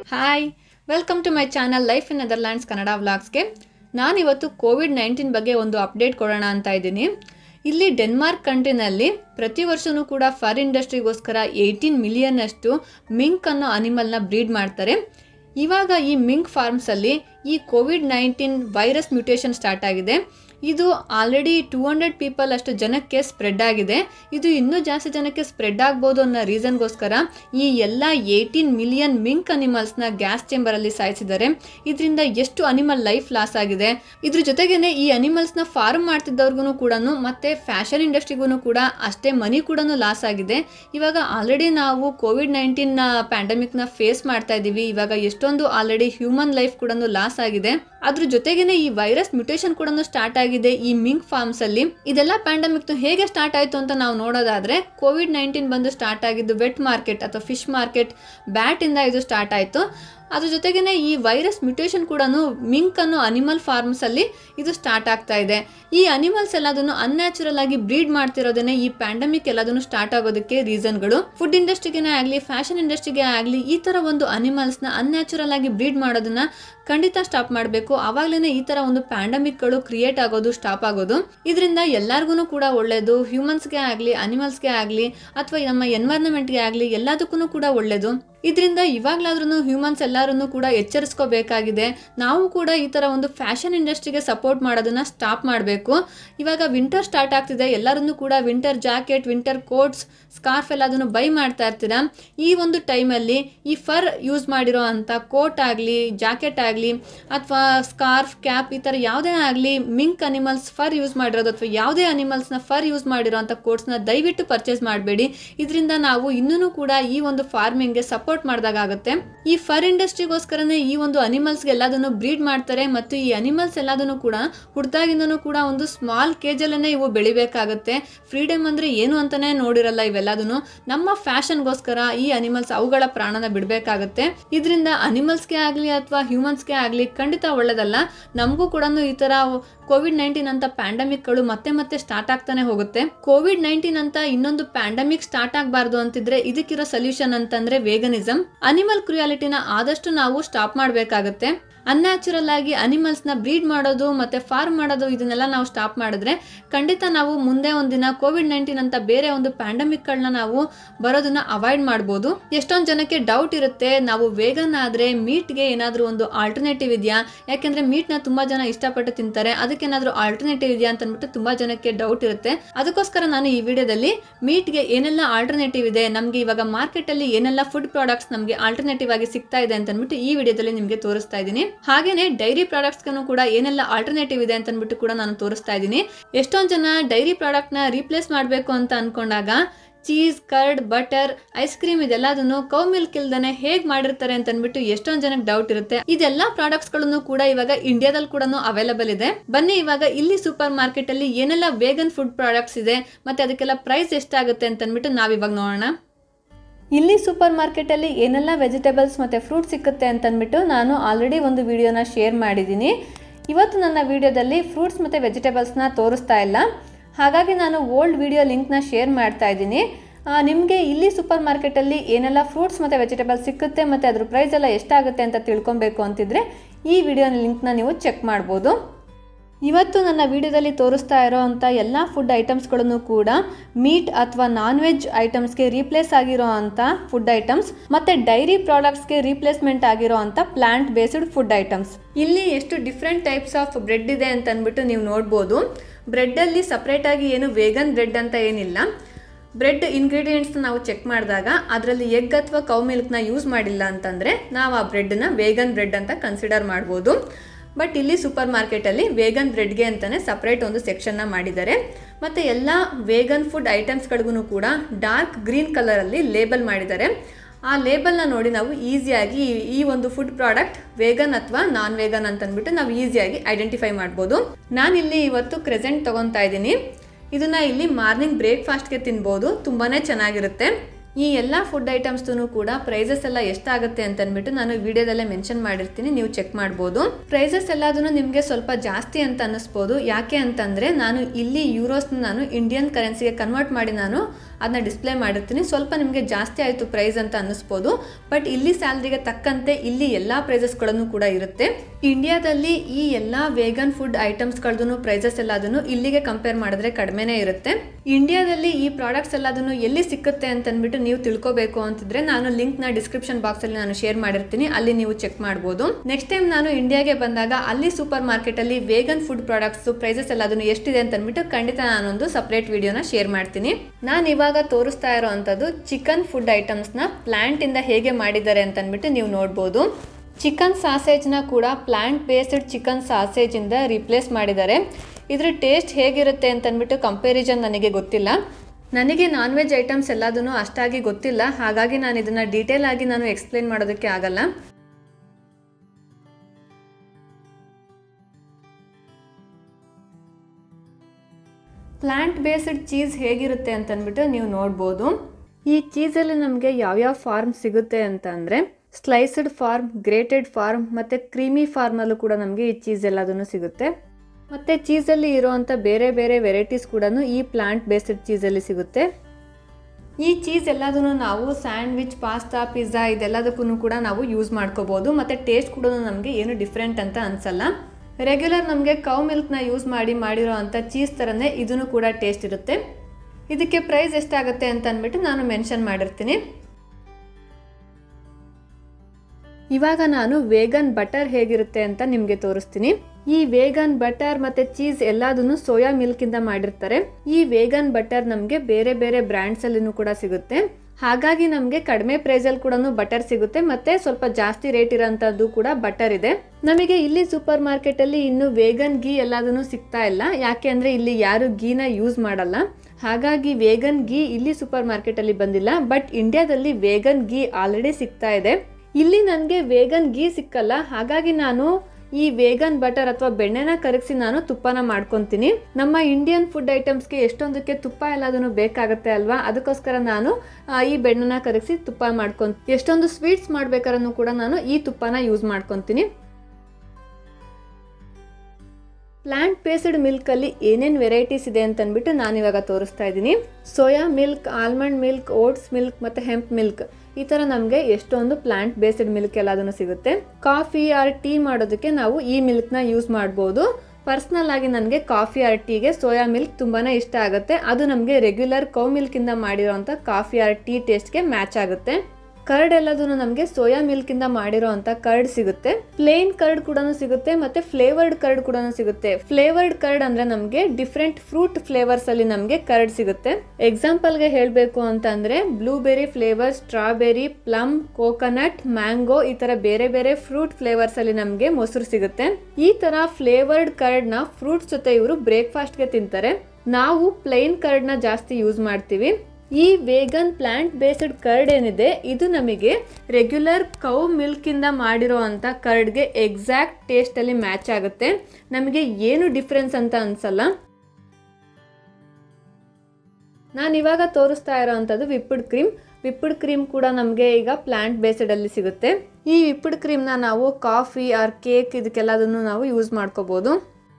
hi welcome to my channel life in Netherlands Kannada ವ್ಲಾಗ್ಸ್ಗೆ ನಾನಿವತ್ತು Covid nineteen ಬಗ್ಗೆ ಒಂದು ಅಪ್ಡೇಟ್ ಕೊಡೋಣ ಅಂತ ಇದ್ದೀನಿ ಇಲ್ಲಿ ಡೆನ್ಮಾರ್ಕ್ ಕಂಟ್ರಿನಲ್ಲಿ ಪ್ರತಿ ವರ್ಷವೂ ಕೂಡ ಫರ್ ಇಂಡಸ್ಟ್ರಿಗೋಸ್ಕರ ಏಯ್ಟೀನ್ ಮಿಲಿಯನ್ನಷ್ಟು ಮಿಂಕ್ ಅನ್ನೋ ಅನಿಮಲ್ನ ಬ್ರೀಡ್ ಮಾಡ್ತಾರೆ ಇವಾಗ ಈ ಮಿಂಕ್ ಫಾರ್ಮ್ಸಲ್ಲಿ ಈ COVID nineteen virus mutation start ಆಗಿದೆ ಇದು ಆಲ್ರೆಡಿ ಟೂ ಹಂಡ್ರೆಡ್ ಪೀಪಲ್ ಅಷ್ಟು ಜನಕ್ಕೆ ಸ್ಪ್ರೆಡ್ ಆಗಿದೆ ಇದು ಇನ್ನೂ ಜಾಸ್ತಿ ಜನಕ್ಕೆ ಸ್ಪ್ರೆಡ್ ಆಗ್ಬೋದು ಅನ್ನೋ ರೀಸನ್ಗೋಸ್ಕರ ಈ ಎಲ್ಲ ಏಯ್ಟೀನ್ ಮಿಲಿಯನ್ ಮಿಂಕ್ ಅನಿಮಲ್ಸ್ನ ಗ್ಯಾಸ್ ಚೇಂಬರಲ್ಲಿ ಸಾಯಿಸಿದ್ದಾರೆ ಇದರಿಂದ ಎಷ್ಟು ಅನಿಮಲ್ ಲೈಫ್ ಲಾಸ್ ಆಗಿದೆ ಇದ್ರ ಜೊತೆಗೇನೆ ಈ ಅನಿಮಲ್ಸ್ನ ಫಾರ್ಮ್ ಮಾಡ್ತಿದ್ದವ್ರಿಗೂ ಕೂಡ ಮತ್ತೆ ಫ್ಯಾಷನ್ ಇಂಡಸ್ಟ್ರಿಗೂ ಕೂಡ ಅಷ್ಟೇ ಮನಿ ಕೂಡ ಲಾಸ್ ಆಗಿದೆ ಇವಾಗ ಆಲ್ರೆಡಿ ನಾವು ಕೋವಿಡ್ ನೈನ್ಟೀನ್ ಪ್ಯಾಂಡಮಿಕ್ನ ಫೇಸ್ ಮಾಡ್ತಾ ಇದ್ದೀವಿ ಇವಾಗ ಎಷ್ಟೊಂದು ಆಲ್ರೆಡಿ ಹ್ಯೂಮನ್ ಲೈಫ್ ಕೂಡ ಲಾಸ್ ಆಗಿದೆ ಅದ್ರ ಜೊತೆಗೇನೆ ಈ ವೈರಸ್ ಮ್ಯೂಟೇಷನ್ ಕೂಡ ಸ್ಟಾರ್ಟ್ ಆಗಿದೆ ಈ ಮಿಂಕ್ ಫಾರ್ಮ್ಸ್ ಅಲ್ಲಿ ಇದೆಲ್ಲ ಪ್ಯಾಂಡಮಿಕ್ ಹೇಗೆ ಸ್ಟಾರ್ಟ್ ಆಯ್ತು ಅಂತ ನಾವು ನೋಡೋದಾದ್ರೆ ಕೋವಿಡ್ ನೈನ್ಟೀನ್ ಬಂದು ಸ್ಟಾರ್ಟ್ ಆಗಿದ್ದು ವೆಟ್ ಮಾರ್ಕೆಟ್ ಅಥವಾ ಫಿಶ್ ಮಾರ್ಕೆಟ್ ಬ್ಯಾಟ್ ಇಂದ ಇದು ಸ್ಟಾರ್ಟ್ ಆಯ್ತು ಅದ್ರ ಜೊತೆಗೇನೆ ಈ ವೈರಸ್ ಮ್ಯೂಟೇಷನ್ ಕೂಡ ಮಿಂಕ್ ಅನ್ನೋ ಅನಿಮಲ್ ಫಾರ್ಮ್ಸ್ ಅಲ್ಲಿ ಇದು ಸ್ಟಾರ್ಟ್ ಆಗ್ತಾ ಇದೆ ಈ ಅನಿಮಲ್ಸ್ ಎಲ್ಲದನ್ನು ಅನ್ಯಾಚುರಲ್ ಆಗಿ ಬ್ರೀಡ್ ಮಾಡ್ತಿರೋದನ್ನೇ ಈ ಪ್ಯಾಂಡಮಿಕ್ ಎಲ್ಲದನ್ನು ಸ್ಟಾರ್ಟ್ ಆಗೋದಕ್ಕೆ ರೀಸನ್ಗಳು ಫುಡ್ ಇಂಡಸ್ಟ್ರಿಗೆ ಆಗಲಿ ಫ್ಯಾಷನ್ ಇಂಡಸ್ಟ್ರಿಗೆ ಆಗಲಿ ಈ ತರ ಒಂದು ಅನಿಮಲ್ಸ್ನ ಅನ್ಯಾಚುರಲ್ ಆಗಿ ಬ್ರೀಡ್ ಮಾಡೋದನ್ನ ಖಂಡಿತ ಸ್ಟಾಪ್ ಮಾಡಬೇಕು ಆವಾಗಲೇ ಈ ತರ ಒಂದು ಪ್ಯಾಂಡಮಿಕ್ಗಳು ಕ್ರಿಯೇಟ್ ಆಗೋದು ಸ್ಟಾಪ್ ಆಗೋದು ಇದರಿಂದ ಎಲ್ಲರಿಗೂ ಕೂಡ ಒಳ್ಳೇದು ಹ್ಯೂಮನ್ಸ್ಗೆ ಆಗಲಿ ಅನಿಮಲ್ಸ್ಗೆ ಆಗಲಿ ಅಥವಾ ನಮ್ಮ ಎನ್ವೈರನ್ಮೆಂಟ್ಗೆ ಆಗಲಿ ಎಲ್ಲದಕ್ಕೂ ಕೂಡ ಒಳ್ಳೇದು ಇದರಿಂದ ಇವಾಗಲಾದ್ರೂ ಹ್ಯೂಮನ್ಸ್ ಎಲ್ಲರೂ ಕೂಡ ಎಚ್ಚರಿಸ್ಕೋಬೇಕಾಗಿದೆ ನಾವು ಕೂಡ ಈ ಥರ ಒಂದು ಫ್ಯಾಷನ್ ಇಂಡಸ್ಟ್ರಿಗೆ ಸಪೋರ್ಟ್ ಮಾಡೋದನ್ನ ಸ್ಟಾಪ್ ಮಾಡಬೇಕು ಇವಾಗ ವಿಂಟರ್ ಸ್ಟಾರ್ಟ್ ಆಗ್ತಿದೆ ಎಲ್ಲರನ್ನೂ ಕೂಡ winter jacket winter coats scarf ಎಲ್ಲದನ್ನು ಬೈ ಮಾಡ್ತಾ ಇರ್ತೀರಾ ಈ ಒಂದು ಟೈಮಲ್ಲಿ ಈ ಫರ್ ಯೂಸ್ ಮಾಡಿರೋ ಅಂಥ ಕೋಟ್ ಆಗಲಿ ಜಾಕೆಟ್ ಆಗಲಿ ಅಥವಾ ಸ್ಕಾರ್ಫ್ ಕ್ಯಾಪ್ ಈ ಥರ ಯಾವುದೇ ಆಗಲಿ ಮಿಂಕ್ ಅನಿಮಲ್ಸ್ ಫರ್ ಯೂಸ್ ಮಾಡಿರೋದು ಅಥವಾ ಯಾವುದೇ ಅನಿಮಲ್ಸ್ನ ಫರ್ ಯೂಸ್ ಮಾಡಿರೋ ಅಂಥ ಕೋಟ್ಸ್ನ ದಯವಿಟ್ಟು ಪರ್ಚೇಸ್ ಮಾಡಬೇಡಿ ಇದರಿಂದ ನಾವು ಇನ್ನೂ ಕೂಡ ಈ ಒಂದು ಫಾರ್ಮಿಂಗ್ಗೆ ಸಪೋರ್ಟ್ ಮಾಡಿದಾಗುತ್ತೆ ಈ ಫರ್ ಇಂಡಸ್ಟ್ರಿಗೋಸ್ಕರನೇ ಈ ಒಂದು ಅನಿಮಲ್ಸ್ಗೆ ಎಲ್ಲದನ್ನು ಬ್ರೀಡ್ ಮಾಡ್ತಾರೆ ಮತ್ತು ಈ ಅನಿಮಲ್ಸ್ ಎಲ್ಲದನ್ನು ಕೂಡ ಹುಡ್ದಾಗಿಂದನೂ ಕೂಡ ಒಂದು ಸ್ಮಾಲ್ ಕೇಜಲ್ಲೇ ಇವು ಬೆಳಿಬೇಕಾಗುತ್ತೆ ಫ್ರೀಡಮ್ ಅಂದರೆ ಏನು ಅಂತಾನೆ ನೋಡಿರಲ್ಲ ಇವೆಲ್ಲದನ್ನು ನಮ್ಮ ಫ್ಯಾಷನ್ಗೋಸ್ಕರ ಈ ಅನಿಮಲ್ಸ್ ಅವುಗಳ ಪ್ರಾಣನ ಬಿಡಬೇಕಾಗುತ್ತೆ ಇದರಿಂದ ಅನಿಮಲ್ಸ್ಗೆ ಆಗಲಿ ಅಥವಾ ಹ್ಯೂಮನ್ಸ್ಗೆ ಆಗಲಿ ಖಂಡಿತ ಒಳ್ಳೇದಲ್ಲ ನಮಗೂ ಕೂಡ ಈ ಥರ ಕೋವಿಡ್ ನೈನ್ಟೀನ್ ಅಂತ ಪ್ಯಾಂಡಮಿಕ್ಗಳು ಮತ್ತೆ ಮತ್ತೆ ಸ್ಟಾರ್ಟ್ ಆಗ್ತಾನೆ ಹೋಗುತ್ತೆ ಕೋವಿಡ್ ನೈನ್ಟೀನ್ ಅಂತ ಇನ್ನೊಂದು ಪ್ಯಾಂಡಮಿಕ್ ಸ್ಟಾರ್ಟ್ ಆಗಬಾರ್ದು ಅಂತಿದ್ರೆ ಇದಕ್ಕಿರೋ ಸೊಲ್ಯೂಷನ್ ಅಂತಂದ್ರೆ ವೇಗನಿಸಮ್ ಅನಿಮಲ್ ಕ್ರಿಯಾಲಿಟಿನ ಆದಷ್ಟು ನಾವು ಸ್ಟಾಪ್ ಮಾಡಬೇಕಾಗುತ್ತೆ ಅನ್ಯಾಚುರಲ್ ಆಗಿ ಅನಿಮಲ್ಸ್ನ ಬ್ರೀಡ್ ಮಾಡೋದು ಮತ್ತೆ ಫಾರ್ಮ್ ಮಾಡೋದು ಇದನ್ನೆಲ್ಲ ನಾವು ಸ್ಟಾಪ್ ಮಾಡಿದ್ರೆ ಖಂಡಿತ ನಾವು ಮುಂದೆ ಒಂದಿನ ಕೋವಿಡ್ ನೈನ್ಟೀನ್ ಅಂತ ಬೇರೆ ಒಂದು ಪ್ಯಾಂಡಮಿಕ್ಗಳನ್ನ ನಾವು ಬರೋದನ್ನ ಅವಾಯ್ಡ್ ಮಾಡ್ಬೋದು ಎಷ್ಟೊಂದು ಜನಕ್ಕೆ ಡೌಟ್ ಇರುತ್ತೆ ನಾವು ವೇಗನ್ ಆದರೆ ಮೀಟ್ಗೆ ಏನಾದರೂ ಒಂದು ಆಲ್ಟರ್ನೇಟಿವ್ ಇದೆಯಾ ಯಾಕೆಂದ್ರೆ ಮೀಟ್ನ ತುಂಬಾ ಜನ ಇಷ್ಟಪಟ್ಟು ತಿಂತಾರೆ ಅದಕ್ಕೆ ಏನಾದರೂ ಆಲ್ಟರ್ನೇಟಿವ್ ಇದೆಯಾ ಅಂತ ಅಂದ್ಬಿಟ್ಟು ತುಂಬಾ ಜನಕ್ಕೆ ಡೌಟ್ ಇರುತ್ತೆ ಅದಕ್ಕೋಸ್ಕರ ನಾನು ಈ ವಿಡಿಯೋದಲ್ಲಿ ಮೀಟ್ಗೆ ಏನೆಲ್ಲ ಆಲ್ಟರ್ನೇಟಿವ್ ಇದೆ ನಮಗೆ ಇವಾಗ ಮಾರ್ಕೆಟಲ್ಲಿ ಏನೆಲ್ಲ ಫುಡ್ ಪ್ರಾಡಕ್ಟ್ಸ್ ನಮಗೆ ಆಲ್ಟರ್ನೇಟಿವ್ ಆಗಿ ಸಿಗ್ತಾ ಇದೆ ಅಂತ ಅಂದ್ಬಿಟ್ಟು ಈ ವಿಡಿಯೋದಲ್ಲಿ ನಿಮಗೆ ತೋರಿಸ್ತಾ ಇದ್ದೀನಿ ಹಾಗೇನೆ ಡೈರಿ ಪ್ರಾಡಕ್ಟ್ಸ್ಗೂ ಕೂಡ ಏನೆಲ್ಲ ಆಲ್ಟರ್ನೇಟಿವ್ ಇದೆ ಅಂತ ಅಂದ್ಬಿಟ್ಟು ಕೂಡ ನಾನು ತೋರಿಸ್ತಾ ಇದ್ದೀನಿ ಎಷ್ಟೊಂದು ಜನ ಡೈರಿ ಪ್ರಾಡಕ್ಟ್ನ ರೀಪ್ಲೇಸ್ ಮಾಡಬೇಕು ಅಂತ ಅನ್ಕೊಂಡಾಗ cheese curd butter ice cream ಇದೆಲ್ಲದನ್ನು ಕೌ ಮಿಲ್ಕ್ ಇಲ್ದನೆ ಹೇಗೆ ಮಾಡಿರ್ತಾರೆ ಅಂತ ಅಂದ್ಬಿಟ್ಟು ಎಷ್ಟೊಂದು ಜನಕ್ಕೆ ಡೌಟ್ ಇರುತ್ತೆ ಇದೆಲ್ಲ ಪ್ರಾಡಕ್ಟ್ಸ್ಗಳನ್ನು ಕೂಡ ಇವಾಗ ಇಂಡಿಯಾದಲ್ಲಿ ಕೂಡ ಅವೈಲಬಲ್ ಇದೆ ಬನ್ನಿ ಇವಾಗ ಇಲ್ಲಿ ಸೂಪರ್ ಮಾರ್ಕೆಟ್ ಅಲ್ಲಿ ಏನೆಲ್ಲ ವೇಗನ್ ಫುಡ್ ಪ್ರಾಡಕ್ಟ್ಸ್ ಇದೆ ಮತ್ತೆ ಅದಕ್ಕೆಲ್ಲ ಪ್ರೈಸ್ ಎಷ್ಟಾಗುತ್ತೆ ಅಂತ ಅಂದ್ಬಿಟ್ಟು ನಾವಿವಾಗ ನೋಡೋಣ ಇಲ್ಲಿ ಸೂಪರ್ ಮಾರ್ಕೆಟಲ್ಲಿ ಏನೆಲ್ಲ ವೆಜಿಟೇಬಲ್ಸ್ ಮತ್ತು ಫ್ರೂಟ್ ಸಿಕ್ಕುತ್ತೆ ಅಂತ ಅಂದ್ಬಿಟ್ಟು ನಾನು ಆಲ್ರೆಡಿ ಒಂದು ವಿಡಿಯೋನ ಶೇರ್ ಮಾಡಿದ್ದೀನಿ ಇವತ್ತು ನನ್ನ ವಿಡಿಯೋದಲ್ಲಿ ಫ್ರೂಟ್ಸ್ ಮತ್ತು ವೆಜಿಟೇಬಲ್ಸ್ನ ತೋರಿಸ್ತಾ ಇಲ್ಲ ಹಾಗಾಗಿ ನಾನು ಓಲ್ಡ್ ವಿಡಿಯೋ ಲಿಂಕ್ನ ಶೇರ್ ಮಾಡ್ತಾ ಇದ್ದೀನಿ ನಿಮಗೆ ಇಲ್ಲಿ ಸೂಪರ್ ಮಾರ್ಕೆಟಲ್ಲಿ ಏನೆಲ್ಲ ಫ್ರೂಟ್ಸ್ ಮತ್ತು ವೆಜಿಟೇಬಲ್ಸ್ ಸಿಕ್ಕುತ್ತೆ ಮತ್ತು ಅದ್ರ ಪ್ರೈಸ್ ಎಲ್ಲ ಎಷ್ಟಾಗುತ್ತೆ ಅಂತ ತಿಳ್ಕೊಬೇಕು ಅಂತಿದ್ರೆ ಈ ವಿಡಿಯೋನ ಲಿಂಕ್ನ ನೀವು ಚೆಕ್ ಮಾಡ್ಬೋದು ಇವತ್ತು ನನ್ನ ವಿಡಿಯೋದಲ್ಲಿ ತೋರಿಸ್ತಾ ಇರೋ ಅಂಥ ಎಲ್ಲ ಫುಡ್ ಐಟಮ್ಸ್ಗಳನ್ನು ಕೂಡ ಮೀಟ್ ಅಥವಾ ನಾನ್ ವೆಜ್ ಐಟಮ್ಸ್ಗೆ ರೀಪ್ಲೇಸ್ ಆಗಿರೋ ಅಂಥ ಫುಡ್ ಐಟಮ್ಸ್ ಮತ್ತು ಡೈರಿ ಪ್ರಾಡಕ್ಟ್ಸ್ಗೆ ರೀಪ್ಲೇಸ್ಮೆಂಟ್ ಆಗಿರೋ ಅಂಥ ಪ್ಲಾಂಟ್ ಬೇಸ್ಡ್ ಫುಡ್ ಐಟಮ್ಸ್ ಇಲ್ಲಿ ಎಷ್ಟು ಡಿಫ್ರೆಂಟ್ ಟೈಪ್ಸ್ ಆಫ್ ಬ್ರೆಡ್ ಇದೆ ಅಂತ ಅಂದ್ಬಿಟ್ಟು ನೀವು ನೋಡ್ಬೋದು ಬ್ರೆಡ್ಡಲ್ಲಿ ಸಪ್ರೇಟಾಗಿ ಏನು ವೇಗನ್ ಬ್ರೆಡ್ ಅಂತ ಏನಿಲ್ಲ ಬ್ರೆಡ್ ಇಂಗ್ರೀಡಿಯೆಂಟ್ಸ್ನ ನಾವು ಚೆಕ್ ಮಾಡಿದಾಗ ಅದರಲ್ಲಿ ಎಗ್ ಅಥವಾ ಕೌ ಮಿಲ್ಕ್ನ ಯೂಸ್ ಮಾಡಿಲ್ಲ ಅಂತಂದರೆ ನಾವು ಆ ಬ್ರೆಡ್ನ ವೇಗನ್ ಬ್ರೆಡ್ ಅಂತ ಕನ್ಸಿಡರ್ ಮಾಡ್ಬೋದು ಬಟ್ ಇಲ್ಲಿ ಸೂಪರ್ ಮಾರ್ಕೆಟಲ್ಲಿ ವೇಗನ್ ಬ್ರೆಡ್ಗೆ ಅಂತಲೇ ಸಪ್ರೇಟ್ ಒಂದು ಸೆಕ್ಷನ್ನ ಮಾಡಿದ್ದಾರೆ ಮತ್ತು ಎಲ್ಲ ವೇಗನ್ ಫುಡ್ ಐಟಮ್ಸ್ಗಳಿಗೂ ಕೂಡ ಡಾರ್ಕ್ ಗ್ರೀನ್ ಕಲರಲ್ಲಿ ಲೇಬಲ್ ಮಾಡಿದ್ದಾರೆ ಆ ಲೇಬಲ್ನ ನೋಡಿ ನಾವು ಈಸಿಯಾಗಿ ಈ ಒಂದು ಫುಡ್ ಪ್ರಾಡಕ್ಟ್ ವೇಗನ್ ಅಥವಾ ನಾನ್ ವೇಗನ್ ಅಂತ ಅಂದ್ಬಿಟ್ಟು ನಾವು ಈಸಿಯಾಗಿ ಐಡೆಂಟಿಫೈ ಮಾಡ್ಬೋದು ನಾನಿಲ್ಲಿ ಇವತ್ತು ಕ್ರೆಸೆಂಟ್ ತೊಗೊತಾ ಇದ್ದೀನಿ ಇದನ್ನ ಇಲ್ಲಿ ಮಾರ್ನಿಂಗ್ ಬ್ರೇಕ್ಫಾಸ್ಟ್ಗೆ ತಿನ್ಬೋದು ತುಂಬಾ ಚೆನ್ನಾಗಿರುತ್ತೆ ಈ ಎಲ್ಲ ಫುಡ್ ಐಟಮ್ಸ್ದು ಕೂಡ ಪ್ರೈಸಸ್ ಎಲ್ಲ ಎಷ್ಟಾಗುತ್ತೆ ಅಂತ ಅಂದ್ಬಿಟ್ಟು ನಾನು ವಿಡಿಯೋದಲ್ಲೇ ಮೆನ್ಷನ್ ಮಾಡಿರ್ತೀನಿ ನೀವು ಚೆಕ್ ಮಾಡ್ಬೋದು ಪ್ರೈಸಸ್ ಎಲ್ಲದನ್ನು ನಿಮಗೆ ಸ್ವಲ್ಪ ಜಾಸ್ತಿ ಅಂತ ಅನ್ನಿಸ್ಬೋದು ಯಾಕೆ ಅಂತಂದರೆ ನಾನು ಇಲ್ಲಿ ಯೂರೋಸ್ನ ನಾನು ಇಂಡಿಯನ್ ಕರೆನ್ಸಿಗೆ ಕನ್ವರ್ಟ್ ಮಾಡಿ ನಾನು ಅದನ್ನ ಡಿಸ್ಪ್ಲೇ ಮಾಡಿರ್ತೀನಿ ಸ್ವಲ್ಪ ನಿಮಗೆ ಜಾಸ್ತಿ ಆಯಿತು ಪ್ರೈಸ್ ಅಂತ ಅನ್ನಿಸ್ಬೋದು ಬಟ್ ಇಲ್ಲಿ ಸ್ಯಾಲ್ರಿಗೆ ತಕ್ಕಂತೆ ಇಲ್ಲಿ ಎಲ್ಲ ಪ್ರೈಸಸ್ಗಳನ್ನು ಕೂಡ ಇರುತ್ತೆ ಇಂಡಿಯಾದಲ್ಲಿ ಈ ಎಲ್ಲ ವೇಗನ್ ಫುಡ್ ಐಟಮ್ಸ್ಗಳದ್ದು ಪ್ರೈಸಸ್ ಎಲ್ಲದನ್ನು ಇಲ್ಲಿಗೆ ಕಂಪೇರ್ ಮಾಡಿದ್ರೆ ಕಡಿಮೆನೇ ಇರುತ್ತೆ ಇಂಡಿಯಾದಲ್ಲಿ ಈ ಪ್ರಾಡಕ್ಟ್ಸ್ ಎಲ್ಲದನ್ನು ಎಲ್ಲಿ ಸಿಕ್ಕುತ್ತೆ ಅಂತ ಅಂದ್ಬಿಟ್ಟು ನೀವು ತಿಳ್ಕೊಬೇಕು ಅಂತಿದ್ರೆ ನಾನು ಲಿಂಕ್ನ ಡಿಸ್ಕ್ರಿಪ್ಷನ್ ಬಾಕ್ಸಲ್ಲಿ ನಾನು ಶೇರ್ ಮಾಡಿರ್ತೀನಿ ಅಲ್ಲಿ ನೀವು ಚೆಕ್ ಮಾಡ್ಬೋದು ನೆಕ್ಸ್ಟ್ ಟೈಮ್ ನಾನು ಇಂಡಿಯಾಗೆ ಬಂದಾಗ ಅಲ್ಲಿ ಸೂಪರ್ ಮಾರ್ಕೆಟಲ್ಲಿ ವೇಗನ್ ಫುಡ್ ಪ್ರಾಡಕ್ಟ್ಸ್ ಪ್ರೈಸಸ್ ಎಲ್ಲದನ್ನು ಎಷ್ಟಿದೆ ಅಂತ ಅಂದ್ಬಿಟ್ಟು ಖಂಡಿತ ನಾನೊಂದು ಸಪ್ರೇಟ್ ವಿಡಿಯೋನ ಶೇರ್ ಮಾಡ್ತೀನಿ ನಾನು ಇವಾಗ ತೋರಿಸ್ತಾ ಇರೋ ಅಂಥದ್ದು ಚಿಕನ್ ಫುಡ್ ಐಟಮ್ಸ್ನ ಪ್ಲಾಂಟಿಂದ ಹೇಗೆ ಮಾಡಿದ್ದಾರೆ ಅಂತ ಅಂದ್ಬಿಟ್ಟು ನೀವು ನೋಡ್ಬೋದು ಚಿಕನ್ ಸಾಸೇಜ್ನ ಕೂಡ ಪ್ಲಾಂಟ್ ಬೇಸ್ಡ್ ಚಿಕನ್ ಸಾಸೇಜಿಂದ ರಿಪ್ಲೇಸ್ ಮಾಡಿದ್ದಾರೆ ಇದ್ರ ಟೇಸ್ಟ್ ಹೇಗಿರುತ್ತೆ ಅಂತ ಅಂದ್ಬಿಟ್ಟು ಕಂಪ್ಯಾರಿಸನ್ ನನಗೆ ಗೊತ್ತಿಲ್ಲ ನನಗೆ ನಾನ್ ವೆಜ್ ಐಟಮ್ಸ್ ಎಲ್ಲದೂ ಅಷ್ಟಾಗಿ ಗೊತ್ತಿಲ್ಲ ಹಾಗಾಗಿ ನಾನು ಇದನ್ನು ಡೀಟೇಲ್ ಆಗಿ ನಾನು ಎಕ್ಸ್ಪ್ಲೇನ್ ಮಾಡೋದಕ್ಕೆ ಆಗಲ್ಲ ಪ್ಲಾಂಟ್ ಬೇಸ್ಡ್ ಚೀಸ್ ಹೇಗಿರುತ್ತೆ ಅಂತ ಅಂದ್ಬಿಟ್ಟು ನೀವು ನೋಡ್ಬೋದು ಈ ಚೀಸಲ್ಲಿ ನಮಗೆ ಯಾವ್ಯಾವ ಫಾರ್ಮ್ ಸಿಗುತ್ತೆ ಅಂತ ಅಂದರೆ ಸ್ಲೈಸ್ಡ್ ಫಾರ್ಮ್ ಗ್ರೇಟೆಡ್ ಫಾರ್ಮ್ ಮತ್ತು ಕ್ರೀಮಿ ಫಾರ್ಮಲ್ಲೂ ಕೂಡ ನಮಗೆ ಈ ಚೀಸ್ ಎಲ್ಲದನ್ನು ಸಿಗುತ್ತೆ ಮತ್ತು ಚೀಸಲ್ಲಿ ಇರೋವಂಥ ಬೇರೆ ಬೇರೆ ವೆರೈಟೀಸ್ ಕೂಡ ಈ ಪ್ಲಾಂಟ್ ಬೇಸ್ಡ್ ಚೀಸಲ್ಲಿ ಸಿಗುತ್ತೆ ಈ ಚೀಸ್ ಎಲ್ಲದನ್ನು ನಾವು ಸ್ಯಾಂಡ್ವಿಚ್ ಪಾಸ್ತಾ ಪಿಜ್ಜಾ ಇದೆಲ್ಲದಕ್ಕೂ ಕೂಡ ನಾವು ಯೂಸ್ ಮಾಡ್ಕೋಬೋದು ಮತ್ತು ಟೇಸ್ಟ್ ಕೂಡ ನಮಗೆ ಏನು ಡಿಫ್ರೆಂಟ್ ಅಂತ ಅನಿಸಲ್ಲ ರೆಗ್ಯುಲರ್ ನಮಗೆ ಕೌ ಮಿಲ್ಕ್ನ ಯೂಸ್ ಮಾಡಿ ಮಾಡಿರೋ ಅಂಥ ಚೀಸ್ ಥರನೇ ಇದನ್ನು ಕೂಡ ಟೇಸ್ಟ್ ಇರುತ್ತೆ ಇದಕ್ಕೆ ಪ್ರೈಸ್ ಎಷ್ಟಾಗುತ್ತೆ ಅಂತ ಅಂದ್ಬಿಟ್ಟು ನಾನು ಮೆನ್ಷನ್ ಮಾಡಿರ್ತೀನಿ ಇವಾಗ ನಾನು ವೇಗನ್ ಬಟರ್ ಹೇಗಿರುತ್ತೆ ಅಂತ ನಿಮಗೆ ತೋರಿಸ್ತೀನಿ ಈ ವೇಗನ್ ಬಟರ್ ಮತ್ತೆ ಚೀಸ್ ಎಲ್ಲದನ್ನು ಸೋಯಾ ಮಿಲ್ಕ್ ಇಂದ ಮಾಡಿರ್ತಾರೆ ಈ ವೇಗನ್ ಬಟರ್ ನಮಗೆ ಬೇರೆ ಬೇರೆ ಬ್ರ್ಯಾಂಡ್ಸ್ ಅಲ್ಲಿನೂ ಕೂಡ ಸಿಗುತ್ತೆ ಹಾಗಾಗಿ ನಮಗೆ ಕಡಿಮೆ ಪ್ರೈಸಲ್ಲಿ ಕೂಡ ಬಟರ್ ಸಿಗುತ್ತೆ ಮತ್ತೆ ಸ್ವಲ್ಪ ಜಾಸ್ತಿ ರೇಟ್ ಇರೋಂಥದ್ದು ಕೂಡ ಬಟರ್ ಇದೆ ನಮಗೆ ಇಲ್ಲಿ ಸೂಪರ್ ಮಾರ್ಕೆಟ್ ಅಲ್ಲಿ ಇನ್ನು ವೇಗನ್ ಗೀ ಎಲ್ಲದನ್ನು ಸಿಗ್ತಾ ಇಲ್ಲ ಯಾಕೆ ಅಂದ್ರೆ ಇಲ್ಲಿ ಯಾರು ಗೀನ ಯೂಸ್ ಮಾಡಲ್ಲ ಹಾಗಾಗಿ ವೇಗನ್ ಗೀ ಇಲ್ಲಿ ಸೂಪರ್ ಮಾರ್ಕೆಟ್ ಅಲ್ಲಿ ಬಂದಿಲ್ಲ ಬಟ್ ಇಂಡಿಯಾದಲ್ಲಿ ವೇಗನ್ ಗೀ ಆಲ್ರೆಡಿ ಸಿಗ್ತಾ ಇದೆ ಇಲ್ಲಿ ನನಗೆ ವೇಗನ್ ಗೀ ಸಿಕ್ಕಲ್ಲ ಹಾಗಾಗಿ ನಾನು ಈ ವೇಗನ್ ಬಟರ್ ಅಥವಾ ಬೆಣ್ಣೆನ ಕರಗಿಸಿ ನಾನು ತುಪ್ಪನ ಮಾಡ್ಕೊತೀನಿ ನಮ್ಮ ಇಂಡಿಯನ್ ಫುಡ್ ಐಟಮ್ಸ್ಗೆ ಎಷ್ಟೊಂದಕ್ಕೆ ತುಪ್ಪ ಎಲ್ಲದನ್ನು ಬೇಕಾಗುತ್ತೆ ಅಲ್ವಾ ಅದಕ್ಕೋಸ್ಕರ ನಾನು ಆ, ಈ ಬೆಣ್ಣೆನ ಕರಗಿಸಿ ತುಪ್ಪ ಮಾಡ್ಕೊಂತ ಎಷ್ಟೊಂದು ಸ್ವೀಟ್ಸ್ ಮಾಡ್ಬೇಕಾದ್ರೂ ಕೂಡ ನಾನು ಈ ತುಪ್ಪನ ಯೂಸ್ ಮಾಡ್ಕೊತೀನಿ ಪ್ಲಾಂಟ್ ಬೇಸ್ಡ್ ಮಿಲ್ಕಲ್ಲಿ ಏನೇನು ವೆರೈಟೀಸ್ ಇದೆ ಅಂತ ಅಂದ್ಬಿಟ್ಟು ನಾನು ಇವಾಗ ತೋರಿಸ್ತಾ ಇದ್ದೀನಿ soya milk almond milk oats milk ಮತ್ತು ಹೆಂಪ್ ಮಿಲ್ಕ್ ಈ ಥರ ನಮಗೆ ಎಷ್ಟೊಂದು ಪ್ಲಾಂಟ್ ಬೇಸ್ಡ್ ಮಿಲ್ಕ್ ಎಲ್ಲದನ್ನು ಸಿಗುತ್ತೆ ಕಾಫಿ ಆರ್ ಟೀ ಮಾಡೋದಕ್ಕೆ ನಾವು ಈ ಮಿಲ್ಕ್ನ ಯೂಸ್ ಮಾಡ್ಬೋದು ಪರ್ಸ್ನಲ್ ಆಗಿ ನನಗೆ ಕಾಫಿ ಆರ್ ಟೀಗೆ ಸೋಯಾ ಮಿಲ್ಕ್ ತುಂಬಾನೇ ಇಷ್ಟ ಆಗುತ್ತೆ ಅದು ನಮಗೆ ರೆಗ್ಯುಲರ್ ಕೌ ಮಿಲ್ಕಿಂದ ಮಾಡಿರೋಂಥ ಕಾಫಿ ಆರ್ ಟೀ ಟೇಸ್ಟ್ಗೆ ಮ್ಯಾಚ್ ಆಗುತ್ತೆ ಕರ್ಡ್ ಎಲ್ಲದನ್ನು ನಮಗೆ ಸೋಯಾ ಮಿಲ್ಕ್ ಇಂದ ಮಾಡಿರೋ ಅಂತ ಕರ್ಡ್ ಸಿಗುತ್ತೆ ಪ್ಲೇನ್ ಕರ್ಡ್ ಕೂಡ ಸಿಗುತ್ತೆ ಮತ್ತೆ ಫ್ಲೇವರ್ಡ್ ಕರ್ಡ್ ಕೂಡ ಸಿಗುತ್ತೆ ಫ್ಲೇವರ್ಡ್ ಕರ್ಡ್ ಅಂದ್ರೆ ನಮಗೆ ಡಿಫ್ರೆಂಟ್ ಫ್ರೂಟ್ ಫ್ಲೇವರ್ಸ್ ಅಲ್ಲಿ ನಮಗೆ ಕರ್ಡ್ ಸಿಗುತ್ತೆ ಎಕ್ಸಾಂಪಲ್ ಗೆ ಹೇಳಬೇಕು ಅಂತ ಅಂದ್ರೆ blueberry flavour strawberry plum coconut mango ಈ ತರ ಬೇರೆ ಬೇರೆ ಫ್ರೂಟ್ ಫ್ಲೇವರ್ಸ್ ಅಲ್ಲಿ ನಮಗೆ ಮೊಸರು ಸಿಗುತ್ತೆ ಈ ತರ ಫ್ಲೇವರ್ಡ್ ಕರ್ಡ್ ನ ಫ್ರೂಟ್ಸ್ ಜೊತೆ ಇವರು ಬ್ರೇಕ್ಫಾಸ್ಟ್ ಗೆ ತಿಂತಾರೆ ನಾವು ಪ್ಲೈನ್ ಕರ್ಡ್ ನ ಜಾಸ್ತಿ ಯೂಸ್ ಮಾಡ್ತೀವಿ ಈ ವೇಗನ್ ಪ್ಲಾಂಟ್ ಬೇಸ್ಡ್ ಕರ್ಡ್ ಏನಿದೆ ಇದು ನಮಗೆ ರೆಗ್ಯುಲರ್ ಕೌ ಮಿಲ್ಕಿಂದ ಮಾಡಿರೋ ಅಂಥ ಕರ್ಡ್ಗೆ ಎಕ್ಸಾಕ್ಟ್ ಟೇಸ್ಟಲ್ಲಿ ಮ್ಯಾಚ್ ಆಗುತ್ತೆ ನಮಗೆ ಏನು ಡಿಫ್ರೆನ್ಸ್ ಅಂತ ಅನ್ಸಲ್ಲ ನಾನು ಇವಾಗ ತೋರಿಸ್ತಾ ಇರೋ ಅಂಥದ್ದು ವಿಪ್ಪಡ್ ಕ್ರೀಮ್ ವಿಪ್ಪಡ್ ಕ್ರೀಮ್ ಕೂಡ ನಮಗೆ ಈಗ ಪ್ಲಾಂಟ್ ಬೇಸ್ಡಲ್ಲಿ ಸಿಗುತ್ತೆ ಈ ವಿಪ್ಪಡ್ ಕ್ರೀಮ್ನ ನಾವು ಕಾಫಿ ಆರ್ ಕೇಕ್ ಇದಕ್ಕೆಲ್ಲದನ್ನು ನಾವು ಯೂಸ್ ಮಾಡ್ಕೋಬೋದು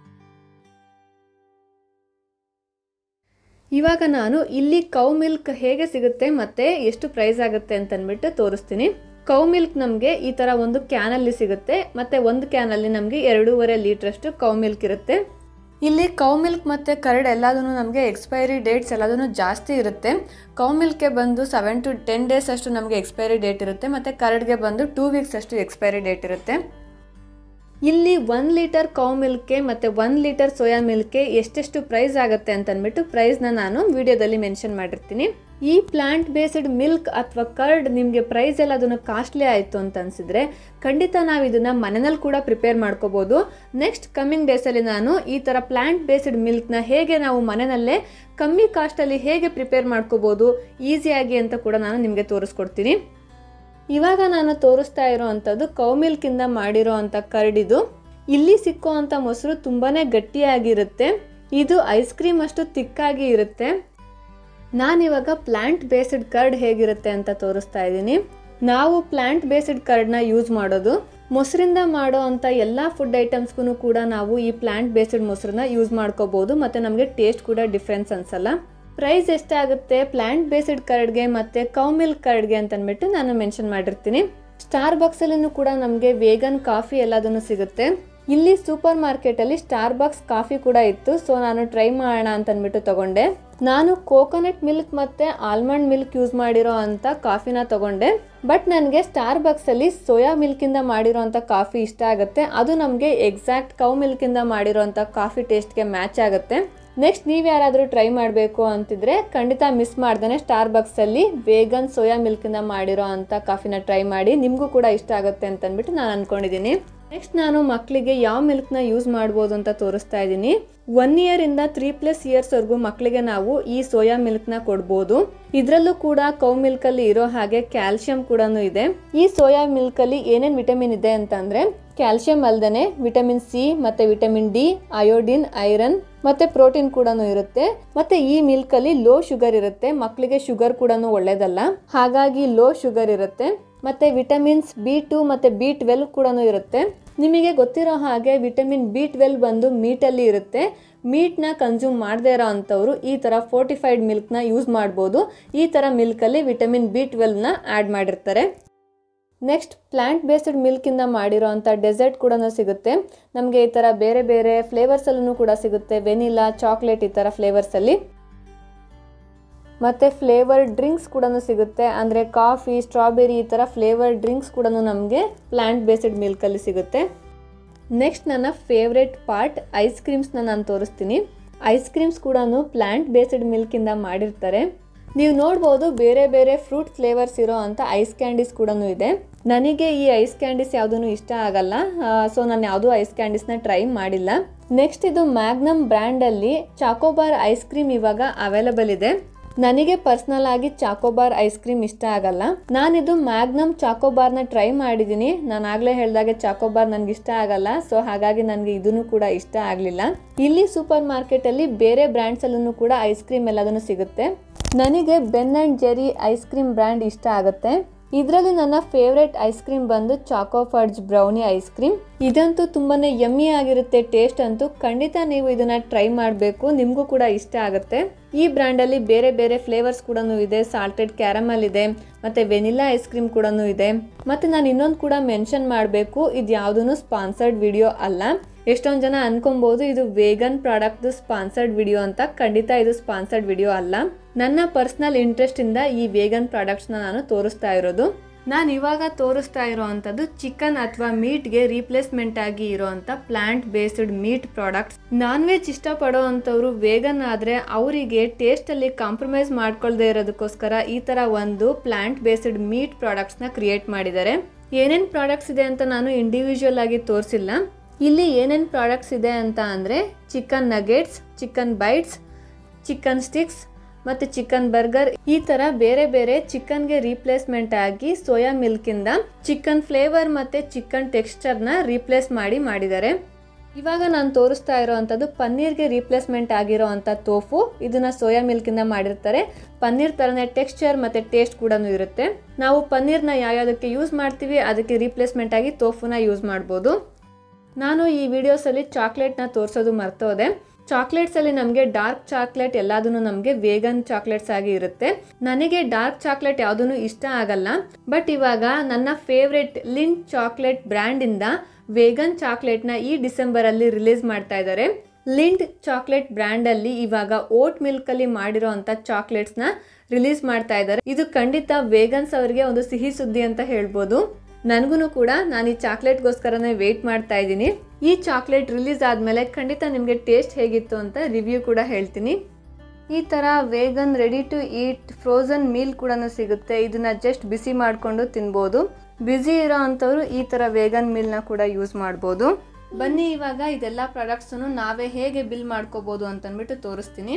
ಇವಾಗ ನಾನು ಇಲ್ಲಿ ಕೌ ಮಿಲ್ಕ್ ಹೇಗೆ ಸಿಗುತ್ತೆ ಮತ್ತೆ ಎಷ್ಟು ಪ್ರೈಸ್ ಆಗುತ್ತೆ ಅಂತ ಅಂದ್ಬಿಟ್ಟು ತೋರಿಸ್ತೀನಿ ಕೌ ಮಿಲ್ಕ್ ನಮಗೆ ಈ ಥರ ಒಂದು ಕ್ಯಾನಲ್ಲಿ ಸಿಗುತ್ತೆ ಮತ್ತೆ ಒಂದು ಕ್ಯಾನಲ್ಲಿ ನಮಗೆ ಎರಡೂವರೆ ಲೀಟ್ರಷ್ಟು ಕೌ ಮಿಲ್ಕ್ ಇರುತ್ತೆ ಇಲ್ಲಿ ಕೌ ಮಿಲ್ಕ್ ಮತ್ತು ಕರ್ಡ್ ಎಲ್ಲದೂ ನಮಗೆ ಎಕ್ಸ್ಪೈರಿ ಡೇಟ್ಸ್ ಎಲ್ಲದೂ ಜಾಸ್ತಿ ಇರುತ್ತೆ ಕೌ ಮಿಲ್ಕ್ಗೆ ಬಂದು ಸೆವೆನ್ ಟು ಟೆನ್ ಡೇಸ್ ಅಷ್ಟು ನಮಗೆ ಎಕ್ಸ್ಪೈರಿ ಡೇಟ್ ಇರುತ್ತೆ ಮತ್ತು ಕರ್ಡ್ಗೆ ಬಂದು ಟೂ ವೀಕ್ಸ್ ಅಷ್ಟು ಎಕ್ಸ್ಪೈರಿ ಡೇಟ್ ಇರುತ್ತೆ ಇಲ್ಲಿ ಒನ್ ಲೀಟರ್ ಕೌ ಮಿಲ್ಕ್ಗೆ ಮತ್ತು ಒನ್ ಲೀಟರ್ ಸೋಯಾ ಮಿಲ್ಕ್ಗೆ ಎಷ್ಟೆಷ್ಟು ಪ್ರೈಸ್ ಆಗುತ್ತೆ ಅಂತ ಅಂದ್ಬಿಟ್ಟು ಪ್ರೈಸ್ನ ನಾನು ವಿಡಿಯೋದಲ್ಲಿ ಮೆನ್ಷನ್ ಮಾಡಿರ್ತೀನಿ ಈ ಪ್ಲಾಂಟ್ ಬೇಸ್ಡ್ ಮಿಲ್ಕ್ ಅಥವಾ ಕರ್ಡ್ ನಿಮಗೆ ಪ್ರೈಸ್ ಎಲ್ಲ ಅದನ್ನು ಕಾಸ್ಟ್ಲಿ ಆಯಿತು ಅಂತ ಅನಿಸಿದ್ರೆ ಖಂಡಿತ ನಾವು ಇದನ್ನು ಮನೆಯಲ್ಲಿ ಕೂಡ ಪ್ರಿಪೇರ್ ಮಾಡ್ಕೋಬೋದು ನೆಕ್ಸ್ಟ್ ಕಮ್ಮಿಂಗ್ ಡೇಸಲ್ಲಿ ನಾನು ಈ ಥರ ಪ್ಲಾಂಟ್ ಬೇಸ್ಡ್ ಮಿಲ್ಕ್ನ ಹೇಗೆ ನಾವು ಮನೆಯಲ್ಲೇ ಕಮ್ಮಿ ಕಾಸ್ಟಲ್ಲಿ ಹೇಗೆ ಪ್ರಿಪೇರ್ ಮಾಡ್ಕೋಬೋದು ಈಸಿಯಾಗಿ ಅಂತ ಕೂಡ ನಾನು ನಿಮಗೆ ತೋರಿಸ್ಕೊಡ್ತೀನಿ ಇವಾಗ ನಾನು ತೋರಿಸ್ತಾ ಇರೋ ಅಂಥದ್ದು ಕೌ ಮಿಲ್ಕಿಂದ ಮಾಡಿರೋ ಅಂಥ ಕರ್ಡಿದು ಇಲ್ಲಿ ಸಿಕ್ಕೋ ಅಂಥ ಮೊಸರು ತುಂಬಾ ಗಟ್ಟಿಯಾಗಿರುತ್ತೆ ಇದು ಐಸ್ ಕ್ರೀಮ್ ಅಷ್ಟು ತಿಕ್ಕಾಗಿ ಇರುತ್ತೆ ನಾನಿವಾಗ ಪ್ಲಾಂಟ್ ಬೇಸ್ಡ್ ಕರ್ಡ್ ಹೇಗಿರುತ್ತೆ ಅಂತ ತೋರಿಸ್ತಾ ಇದ್ದೀನಿ ನಾವು ಪ್ಲಾಂಟ್ ಬೇಸ್ಡ್ ಕರ್ಡ್ನ ಯೂಸ್ ಮಾಡೋದು ಮೊಸರಿಂದ ಮಾಡೋ ಅಂಥ ಎಲ್ಲ ಫುಡ್ ಐಟಮ್ಸ್ಗೂ ಕೂಡ ನಾವು ಈ ಪ್ಲಾಂಟ್ ಬೇಸ್ಡ್ ಮೊಸರನ್ನ ಯೂಸ್ ಮಾಡ್ಕೋಬೋದು ಮತ್ತು ನಮಗೆ ಟೇಸ್ಟ್ ಕೂಡ ಡಿಫ್ರೆನ್ಸ್ ಅನ್ಸಲ್ಲ ಪ್ರೈಸ್ ಎಷ್ಟಾಗುತ್ತೆ ಪ್ಲ್ಯಾಂಟ್ ಬೇಸ್ಡ್ ಕರ್ಡ್ಗೆ ಮತ್ತು ಕೌ ಮಿಲ್ಕ್ ಕರ್ಡ್ಗೆ ಅಂತ ಅಂದ್ಬಿಟ್ಟು ನಾನು ಮೆನ್ಷನ್ ಮಾಡಿರ್ತೀನಿ ಸ್ಟಾರ್ ಬಾಕ್ಸಲ್ಲೂ ಕೂಡ ನಮಗೆ ವೇಗನ್ ಕಾಫಿ ಎಲ್ಲದನ್ನು ಸಿಗುತ್ತೆ ಇಲ್ಲಿ ಸೂಪರ್ ಮಾರ್ಕೆಟಲ್ಲಿ ಸ್ಟಾರ್ ಬಾಕ್ಸ್ ಕಾಫಿ ಕೂಡ ಇತ್ತು ಸೊ ನಾನು ಟ್ರೈ ಮಾಡೋಣ ಅಂತ ಅಂದ್ಬಿಟ್ಟು ತಗೊಂಡೆ ನಾನು ಕೋಕೋನಟ್ ಮಿಲ್ಕ್ ಮತ್ತು ಆಲ್ಮಂಡ್ ಮಿಲ್ಕ್ ಯೂಸ್ ಮಾಡಿರೋ ಅಂಥ ಕಾಫಿನ ತಗೊಂಡೆ ಬಟ್ ನನಗೆ ಸ್ಟಾರ್ ಬಾಕ್ಸಲ್ಲಿ ಸೋಯಾ ಮಿಲ್ಕಿಂದ ಮಾಡಿರೋ ಅಂಥ ಕಾಫಿ ಇಷ್ಟ ಆಗುತ್ತೆ ಅದು ನಮಗೆ ಎಕ್ಸಾಕ್ಟ್ ಕೌ ಮಿಲ್ಕಿಂದ ಮಾಡಿರೋ ಅಂಥ ಕಾಫಿ ಟೇಸ್ಟ್ಗೆ ಮ್ಯಾಚ್ ಆಗುತ್ತೆ ನೆಕ್ಸ್ಟ್ ನೀವು ಯಾರಾದರೂ ಟ್ರೈ ಮಾಡಬೇಕು ಅಂತಿದ್ರೆ ಖಂಡಿತ ಮಿಸ್ ಮಾಡ್ದೇ ಸ್ಟಾರ್ ಬಾಕ್ಸಲ್ಲಿ ವೇಗನ್ ಸೋಯಾ ಮಿಲ್ಕಿಂದ ಮಾಡಿರೋ ಅಂಥ ಕಾಫಿನ ಟ್ರೈ ಮಾಡಿ ನಿಮಗೂ ಕೂಡ ಇಷ್ಟ ಆಗುತ್ತೆ ಅಂತ ಅಂದ್ಬಿಟ್ಟು ನಾನು ಅಂದ್ಕೊಂಡಿದ್ದೀನಿ ನೆಕ್ಸ್ಟ್ ನಾನು ಮಕ್ಕಳಿಗೆ ಯಾವ ಮಿಲ್ಕ್ನ ಯೂಸ್ ಮಾಡ್ಬೋದು ಅಂತ ತೋರಿಸ್ತಾ ಇದ್ದೀನಿ ಒನ್ ಇಯರಿಂದ ತ್ರೀ ಪ್ಲಸ್ ಇಯರ್ಸ್ವರೆಗೂ ಮಕ್ಕಳಿಗೆ ನಾವು ಈ ಸೋಯಾ ಮಿಲ್ಕ್ನ ಕೊಡ್ಬೋದು ಇದರಲ್ಲೂ ಕೂಡ ಕೌ ಮಿಲ್ಕಲ್ಲಿ ಇರೋ ಹಾಗೆ ಕ್ಯಾಲ್ಶಿಯಂ ಕೂಡ ಇದೆ ಈ ಸೋಯಾ ಮಿಲ್ಕಲ್ಲಿ ಏನೇನು ವಿಟಮಿನ್ ಇದೆ ಅಂತಂದರೆ ಕ್ಯಾಲ್ಶಿಯಂ ಅಲ್ದೇ ವಿಟಮಿನ್ ಸಿ ಮತ್ತು ವಿಟಮಿನ್ ಡಿ ಅಯೋಡಿನ್ ಐರನ್ ಮತ್ತೆ ಪ್ರೋಟೀನ್ ಕೂಡ ಇರುತ್ತೆ ಮತ್ತೆ ಈ ಮಿಲ್ಕ್ ಅಲ್ಲಿ ಲೋ ಶುಗರ್ ಇರುತ್ತೆ ಮಕ್ಕಳಿಗೆ ಶುಗರ್ ಕೂಡ ಒಳ್ಳೇದಲ್ಲ ಹಾಗಾಗಿ ಲೋ ಶುಗರ್ ಇರುತ್ತೆ ಮತ್ತೆ ವಿಟಮಿನ್ಸ್ ಬಿ ಟು ಮತ್ತೆ ಬಿ ಟ್ವೆಲ್ ಕೂಡ ಇರುತ್ತೆ ನಿಮಗೆ ಗೊತ್ತಿರೋ ಹಾಗೆ ವಿಟಮಿನ್ ಬಿ ಟ್ವೆಲ್ ಬಂದು ಮೀಟಲ್ಲಿ ಇರುತ್ತೆ ಮೀಟ್ನ ಕನ್ಸ್ಯೂಮ್ ಮಾಡದೇ ಇರೋ ಅಂಥವ್ರು ಈ ಥರ ಫೋರ್ಟಿಫೈಡ್ ಮಿಲ್ಕ್ನ ಯೂಸ್ ಮಾಡ್ಬೋದು ಈ ಥರ ಮಿಲ್ಕಲ್ಲಿ ವಿಟಮಿನ್ ಬಿ ಟ್ವೆಲ್ನ ಆ್ಯಡ್ ಮಾಡಿರ್ತಾರೆ ನೆಕ್ಸ್ಟ್ ಪ್ಲ್ಯಾಂಟ್ ಬೇಸ್ಡ್ ಮಿಲ್ಕಿಂದ ಮಾಡಿರೋ ಅಂಥ ಡೆಸರ್ಟ್ ಕೂಡ ಸಿಗುತ್ತೆ ನಮಗೆ ಈ ಥರ ಬೇರೆ ಬೇರೆ ಫ್ಲೇವರ್ಸಲ್ಲೂ ಕೂಡ ಸಿಗುತ್ತೆ ವೆನಿಲಾ ಚಾಕ್ಲೇಟ್ ಈ ಥರ ಫ್ಲೇವರ್ಸಲ್ಲಿ ಮತ್ತು ಫ್ಲೇವರ್ ಡ್ರಿಂಕ್ಸ್ ಕೂಡ ಸಿಗುತ್ತೆ ಅಂದರೆ ಕಾಫಿ ಸ್ಟ್ರಾಬೆರಿ ಈ ಥರ ಫ್ಲೇವರ್ ಡ್ರಿಂಕ್ಸ್ ಕೂಡ ನಮಗೆ ಪ್ಲ್ಯಾಂಟ್ ಬೇಸ್ಡ್ ಮಿಲ್ಕಲ್ಲಿ ಸಿಗುತ್ತೆ ನೆಕ್ಸ್ಟ್ ನನ್ನ ಫೇವ್ರೆಟ್ ಪಾರ್ಟ್ ಐಸ್ ಕ್ರೀಮ್ಸ್ನ ನಾನು ತೋರಿಸ್ತೀನಿ ಐಸ್ ಕ್ರೀಮ್ಸ್ ಕೂಡ ಪ್ಲ್ಯಾಂಟ್ ಬೇಸ್ಡ್ ಮಿಲ್ಕಿಂದ ಮಾಡಿರ್ತಾರೆ ನೀವು ನೋಡ್ಬೋದು ಬೇರೆ ಬೇರೆ ಫ್ರೂಟ್ ಫ್ಲೇವರ್ಸ್ ಇರೋ ಅಂಥ ಐಸ್ ಕ್ಯಾಂಡೀಸ್ ಕೂಡ ಇದೆ ನನಗೆ ಈ ಐಸ್ ಕ್ಯಾಂಡೀಸ್ ಯಾವುದೂ ಇಷ್ಟ ಆಗಲ್ಲ ಸೊ ನಾನು ಯಾವುದೂ ಐಸ್ ಕ್ಯಾಂಡೀಸ್ನ ಟ್ರೈ ಮಾಡಿಲ್ಲ ನೆಕ್ಸ್ಟ್ ಇದು ಮ್ಯಾಗ್ನಮ್ ಬ್ರ್ಯಾಂಡಲ್ಲಿ ಚಾಕೋಬಾರ್ ಐಸ್ ಕ್ರೀಮ್ ಇವಾಗ ಅವೈಲಬಲ್ ಇದೆ ನನಗೆ ಪರ್ಸ್ನಲ್ ಆಗಿ ಚಾಕೋಬಾರ್ ಐಸ್ ಕ್ರೀಮ್ ಇಷ್ಟ ಆಗಲ್ಲ ನಾನಿದು ಮ್ಯಾಗ್ನಮ್ ಚಾಕೋಬಾರ್ನ ಟ್ರೈ ಮಾಡಿದ್ದೀನಿ ನಾನು ಆಗಲೇ ಹೇಳಿದಾಗೆ ಚಾಕೋಬಾರ್ ನನಗೆ ಇಷ್ಟ ಆಗಲ್ಲ ಸೊ ಹಾಗಾಗಿ ನನಗೆ ಇದನ್ನು ಕೂಡ ಇಷ್ಟ ಆಗಲಿಲ್ಲ ಇಲ್ಲಿ ಸೂಪರ್ ಮಾರ್ಕೆಟಲ್ಲಿ ಬೇರೆ ಬ್ರ್ಯಾಂಡ್ಸಲ್ಲೂ ಕೂಡ ಐಸ್ ಕ್ರೀಮ್ ಎಲ್ಲದನ್ನು ಸಿಗುತ್ತೆ ನನಗೆ Ben and Jerry ice cream brand ಇಷ್ಟ ಆಗುತ್ತೆ ಇದರಲ್ಲಿ ನನ್ನ ಫೇವ್ರೆಟ್ ಐಸ್ ಕ್ರೀಮ್ ಬಂದು choco fudge brownie ice cream ಇದಂತೂ ತುಂಬಾನೇ ಯಮ್ಮಿ ಆಗಿರುತ್ತೆ ಟೇಸ್ಟ್ ಅಂತೂ ಖಂಡಿತ ನೀವು ಇದನ್ನ ಟ್ರೈ ಮಾಡಬೇಕು ನಿಮಗೂ ಕೂಡ ಇಷ್ಟ ಆಗುತ್ತೆ ಈ ಬ್ರ್ಯಾಂಡಲ್ಲಿ ಬೇರೆ ಬೇರೆ ಫ್ಲೇವರ್ಸ್ ಕೂಡ ಇದೆ ಸಾಲ್ಟೆಡ್ ಕ್ಯಾರಮಲ್ ಇದೆ ಮತ್ತೆ ವೆನಿಲಾ ಐಸ್ ಕ್ರೀಮ್ ಕೂಡ ಇದೆ ಮತ್ತೆ ನಾನು ಇನ್ನೊಂದು ಕೂಡ ಮೆನ್ಷನ್ ಮಾಡಬೇಕು ಇದು ಯಾವುದೂ ಸ್ಪಾನ್ಸರ್ಡ್ ವಿಡಿಯೋ ಅಲ್ಲ ಎಷ್ಟೊಂದು ಜನ ಅನ್ಕೊಬೋದು ಇದು ವೇಗನ್ ಪ್ರಾಡಕ್ಟ್ ಸ್ಪಾನ್ಸರ್ಡ್ ವಿಡಿಯೋ ಅಂತ ಖಂಡಿತ ಇದು ಸ್ಪಾನ್ಸರ್ಡ್ ವಿಡಿಯೋ ಅಲ್ಲ ನನ್ನ ಪರ್ಸ್ನಲ್ ಇಂಟ್ರೆಸ್ಟಿಂದ ಈ ವೇಗನ್ ಪ್ರಾಡಕ್ಟ್ಸ್ನ ನಾನು ತೋರಿಸ್ತಾ ಇರೋದು ನಾನು ಇವಾಗ ತೋರಿಸ್ತಾ ಇರೋವಂಥದ್ದು ಚಿಕನ್ ಅಥವಾ ಮೀಟ್ಗೆ ರೀಪ್ಲೇಸ್ಮೆಂಟ್ ಆಗಿ ಇರೋವಂಥ plant based meat products non veg ಇಷ್ಟಪಡೋ ಅಂಥವ್ರು ವೇಗನ್ ಆದರೆ ಅವರಿಗೆ ಟೇಸ್ಟಲ್ಲಿ ಕಾಂಪ್ರಮೈಸ್ ಮಾಡ್ಕೊಳ್ದೇ ಇರೋದಕ್ಕೋಸ್ಕರ ಈ ಥರ ಒಂದು ಪ್ಲಾಂಟ್ ಬೇಸ್ಡ್ ಮೀಟ್ ಪ್ರಾಡಕ್ಟ್ಸ್ನ ಕ್ರಿಯೇಟ್ ಮಾಡಿದ್ದಾರೆ ಏನೇನು ಪ್ರಾಡಕ್ಟ್ಸ್ ಇದೆ ಅಂತ ನಾನು ಇಂಡಿವಿಜುವಲ್ ಆಗಿ ತೋರಿಸಿಲ್ಲ ಇಲ್ಲಿ ಏನೇನು ಪ್ರಾಡಕ್ಟ್ಸ್ ಇದೆ ಅಂತ ಅಂದರೆ chicken nuggets chicken bites chicken sticks ಮತ್ತು ಚಿಕನ್ ಬರ್ಗರ್ ಈ ಥರ ಬೇರೆ ಬೇರೆ ಚಿಕನ್ಗೆ ರೀಪ್ಲೇಸ್ಮೆಂಟ್ ಆಗಿ ಸೋಯಾ ಮಿಲ್ಕಿಂದ ಚಿಕನ್ ಫ್ಲೇವರ್ ಮತ್ತು ಚಿಕನ್ ಟೆಕ್ಸ್ಚರ್ನ ರೀಪ್ಲೇಸ್ ಮಾಡಿ ಮಾಡಿದ್ದಾರೆ ಇವಾಗ ನಾನು ತೋರಿಸ್ತಾ ಇರೋವಂಥದ್ದು ಪನ್ನೀರ್ಗೆ ರೀಪ್ಲೇಸ್ಮೆಂಟ್ ಆಗಿರೋ ಅಂಥ ತೋಫು ಇದನ್ನ ಸೋಯಾ ಮಿಲ್ಕಿಂದ ಮಾಡಿರ್ತಾರೆ ಪನ್ನೀರ್ ಥರನೇ ಟೆಕ್ಸ್ಚರ್ ಮತ್ತು ಟೇಸ್ಟ್ ಕೂಡ ಇರುತ್ತೆ ನಾವು ಪನ್ನೀರ್ನ ಯಾವ್ಯಾವುದಕ್ಕೆ ಯೂಸ್ ಮಾಡ್ತೀವಿ ಅದಕ್ಕೆ ರೀಪ್ಲೇಸ್ಮೆಂಟ್ ಆಗಿ ತೋಫುನ ಯೂಸ್ ಮಾಡ್ಬೋದು ನಾನು ಈ ವಿಡಿಯೋಸಲ್ಲಿ ಚಾಕ್ಲೇಟ್ನ ತೋರಿಸೋದು ಮರ್ತೋದೆ ಚಾಕ್ಲೇಟ್ಸಲ್ಲಿ ನಮಗೆ ಡಾರ್ಕ್ ಚಾಕ್ಲೇಟ್ ಎಲ್ಲದೂ ನಮಗೆ ವೇಗನ್ ಚಾಕ್ಲೇಟ್ಸ್ ಆಗಿ ಇರುತ್ತೆ ನನಗೆ ಡಾರ್ಕ್ ಚಾಕ್ಲೇಟ್ ಯಾವುದೂ ಇಷ್ಟ ಆಗಲ್ಲ ಬಟ್ ಇವಾಗ ನನ್ನ ಫೇವ್ರೆಟ್ ಲಿಂಟ್ ಚಾಕ್ಲೇಟ್ ಬ್ರ್ಯಾಂಡಿಂದ ವೇಗನ್ ಚಾಕ್ಲೇಟ್ನ ಈ ಡಿಸೆಂಬರಲ್ಲಿ ರಿಲೀಸ್ ಮಾಡ್ತಾ ಇದ್ದಾರೆ ಲಿಂಟ್ ಚಾಕ್ಲೇಟ್ ಬ್ರ್ಯಾಂಡಲ್ಲಿ ಇವಾಗ ಓಟ್ ಮಿಲ್ಕಲ್ಲಿ ಮಾಡಿರೋ ಅಂಥ ಚಾಕ್ಲೇಟ್ಸ್ನ ರಿಲೀಸ್ ಮಾಡ್ತಾ ಇದ್ದಾರೆ ಇದು ಖಂಡಿತ ವೇಗನ್ಸ್ ಅವರಿಗೆ ಒಂದು ಸಿಹಿ ಸುದ್ದಿ ಅಂತ ಹೇಳ್ಬೋದು ನನಗೂ ಕೂಡ ನಾನು ಈ ಚಾಕ್ಲೇಟ್ಗೋಸ್ಕರನೇ ವೆಯ್ಟ್ ಮಾಡ್ತಾ ಇದ್ದೀನಿ ಈ ಚಾಕ್ಲೇಟ್ ರಿಲೀಸ್ ಆದಮೇಲೆ ಖಂಡಿತ ನಿಮಗೆ ಟೇಸ್ಟ್ ಹೇಗಿತ್ತು ಅಂತ ರಿವ್ಯೂ ಕೂಡ ಹೇಳ್ತೀನಿ ಈ ಥರ vegan ready to eat frozen meal ಕೂಡ ಸಿಗುತ್ತೆ ಇದನ್ನ ಜಸ್ಟ್ ಬಿಸಿ ಮಾಡಿಕೊಂಡು ತಿನ್ಬೋದು ಬ್ಯುಸಿ ಇರೋ ಅಂಥವ್ರು ಈ ಥರ ವೇಗನ್ ಮೀಲ್ನ ಕೂಡ ಯೂಸ್ ಮಾಡ್ಬೋದು ಬನ್ನಿ ಇವಾಗ ಇದೆಲ್ಲ ಪ್ರಾಡಕ್ಟ್ಸನ್ನು ನಾವೇ ಹೇಗೆ ಬಿಲ್ ಮಾಡ್ಕೋಬೋದು ಅಂತಂದ್ಬಿಟ್ಟು ತೋರಿಸ್ತೀನಿ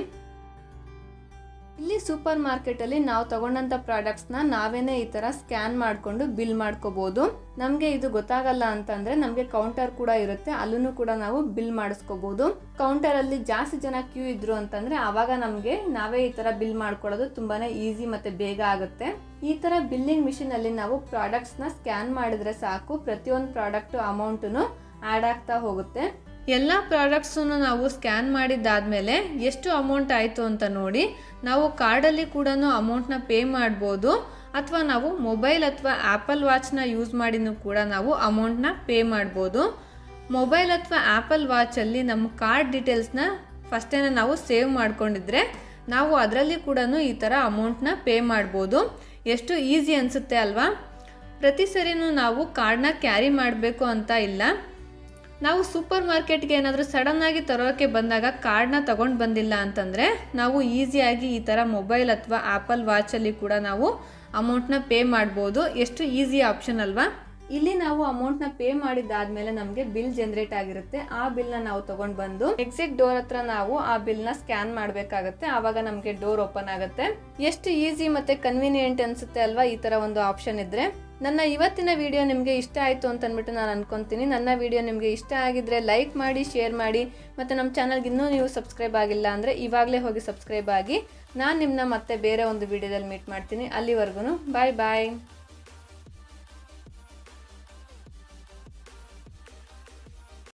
ಇಲ್ಲಿ ಸೂಪರ್ ಮಾರ್ಕೆಟಲ್ಲಿ ನಾವು ತಗೊಂಡಂಥ ಪ್ರಾಡಕ್ಟ್ಸ್ನ ನಾವೇನೇ ಈ ಥರ ಸ್ಕ್ಯಾನ್ ಮಾಡಿಕೊಂಡು ಬಿಲ್ ಮಾಡ್ಕೋಬೋದು ನಮಗೆ ಇದು ಗೊತ್ತಾಗಲ್ಲ ಅಂತಂದರೆ ನಮಗೆ ಕೌಂಟರ್ ಕೂಡ ಇರುತ್ತೆ ಅಲ್ಲೂ ಕೂಡ ನಾವು ಬಿಲ್ ಮಾಡಿಸ್ಕೋಬೋದು ಕೌಂಟರಲ್ಲಿ ಜಾಸ್ತಿ ಜನ ಕ್ಯೂ ಇದ್ರು ಅಂತಂದರೆ ಆವಾಗ ನಮಗೆ ನಾವೇ ಈ ಥರ ಬಿಲ್ ಮಾಡ್ಕೊಳ್ಳೋದು ತುಂಬಾ ಈಸಿ ಮತ್ತು ಬೇಗ ಆಗುತ್ತೆ ಈ ಥರ ಬಿಲ್ಲಿಂಗ್ ಮಿಷಿನಲ್ಲಿ ನಾವು ಪ್ರಾಡಕ್ಟ್ಸ್ನ ಸ್ಕ್ಯಾನ್ ಮಾಡಿದ್ರೆ ಸಾಕು ಪ್ರತಿಯೊಂದು ಪ್ರಾಡಕ್ಟು ಅಮೌಂಟು ಆ್ಯಡ್ ಆಗ್ತಾ ಹೋಗುತ್ತೆ ಎಲ್ಲ ಪ್ರಾಡಕ್ಟ್ಸನ್ನು ನಾವು ಸ್ಕ್ಯಾನ್ ಮಾಡಿದ್ದಾದಮೇಲೆ ಎಷ್ಟು ಅಮೌಂಟ್ ಆಯಿತು ಅಂತ ನೋಡಿ ನಾವು ಕಾರ್ಡಲ್ಲಿ ಕೂಡ ಅಮೌಂಟ್ನ ಪೇ ಮಾಡ್ಬೋದು ಅಥವಾ ನಾವು ಮೊಬೈಲ್ ಅಥವಾ ಆ್ಯಪಲ್ ವಾಚ್ನ ಯೂಸ್ ಮಾಡಿನೂ ಕೂಡ ನಾವು ಅಮೌಂಟ್ನ ಪೇ ಮಾಡ್ಬೋದು ಮೊಬೈಲ್ ಅಥವಾ ಆ್ಯಪಲ್ ವಾಚಲ್ಲಿ ನಮ್ಮ ಕಾರ್ಡ್ ಡೀಟೇಲ್ಸ್ನ ಫಸ್ಟೇನೆ ನಾವು ಸೇವ್ ಮಾಡ್ಕೊಂಡಿದ್ರೆ ನಾವು ಅದರಲ್ಲಿ ಕೂಡ ಈ ಥರ ಅಮೌಂಟ್ನ ಪೇ ಮಾಡ್ಬೋದು ಎಷ್ಟು ಈಸಿ ಅನಿಸುತ್ತೆ ಅಲ್ವಾ ಪ್ರತಿ ಸರಿನೂ ನಾವು ಕಾರ್ಡ್ನ ಕ್ಯಾರಿ ಮಾಡಬೇಕು ಅಂತ ಇಲ್ಲ ನಾವು ಸೂಪರ್ ಮಾರ್ಕೆಟ್ಗೆ ಏನಾದರೂ ಸಡನ್ನಾಗಿ ತರೋಕ್ಕೆ ಬಂದಾಗ ಕಾರ್ಡ್ನ ತಗೊಂಡು ಬಂದಿಲ್ಲ ಅಂತಂದರೆ ನಾವು ಈಸಿಯಾಗಿ ಈ ಥರ ಮೊಬೈಲ್ ಅಥವಾ ಆ್ಯಪಲ್ ವಾಚಲ್ಲಿ ಕೂಡ ನಾವು ಅಮೌಂಟ್ನ ಪೇ ಮಾಡ್ಬೋದು ಎಷ್ಟು ಈಸಿ ಆಪ್ಷನ್ ಅಲ್ವಾ ಇಲ್ಲಿ ನಾವು ಅಮೌಂಟ್ನ ಪೇ ಮಾಡಿದ್ದಾದ್ಮೇಲೆ ನಮಗೆ ಬಿಲ್ ಜನರೇಟ್ ಆಗಿರುತ್ತೆ ಆ ಬಿಲ್ನ ನಾವು ತಗೊಂಡು ಬಂದು ಎಕ್ಸಿಟ್ ಡೋರ್ ಹತ್ರ ನಾವು ಆ ಬಿಲ್ನ ಸ್ಕ್ಯಾನ್ ಮಾಡಬೇಕಾಗತ್ತೆ ಆವಾಗ ನಮಗೆ ಡೋರ್ ಓಪನ್ ಆಗುತ್ತೆ ಎಷ್ಟು ಈಸಿ ಮತ್ತೆ ಕನ್ವೀನಿಯೆಂಟ್ ಅನ್ಸುತ್ತೆ ಅಲ್ವಾ ಈ ತರ ಒಂದು ಆಪ್ಷನ್ ಇದ್ರೆ ನನ್ನ ಇವತ್ತಿನ ವಿಡಿಯೋ ನಿಮಗೆ ಇಷ್ಟ ಆಯಿತು ಅಂತ ಅಂದ್ಬಿಟ್ಟು ನಾನು ಅನ್ಕೊಂತೀನಿ ನನ್ನ ವಿಡಿಯೋ ನಿಮಗೆ ಇಷ್ಟ ಆಗಿದ್ರೆ ಲೈಕ್ ಮಾಡಿ ಶೇರ್ ಮಾಡಿ ಮತ್ತು ನಮ್ಮ ಚಾನಲ್ಗೆ ಇನ್ನೂ ನೀವು ಸಬ್ಸ್ಕ್ರೈಬ್ ಆಗಿಲ್ಲ ಅಂದರೆ ಇವಾಗಲೇ ಹೋಗಿ ಸಬ್ಸ್ಕ್ರೈಬ್ ಆಗಿ ನಾನು ನಿಮ್ಮನ್ನ ಮತ್ತೆ ಬೇರೆ ಒಂದು ವಿಡಿಯೋದಲ್ಲಿ ಮೀಟ್ ಮಾಡ್ತೀನಿ ಅಲ್ಲಿವರೆಗೂ ಬಾಯ್ ಬಾಯ್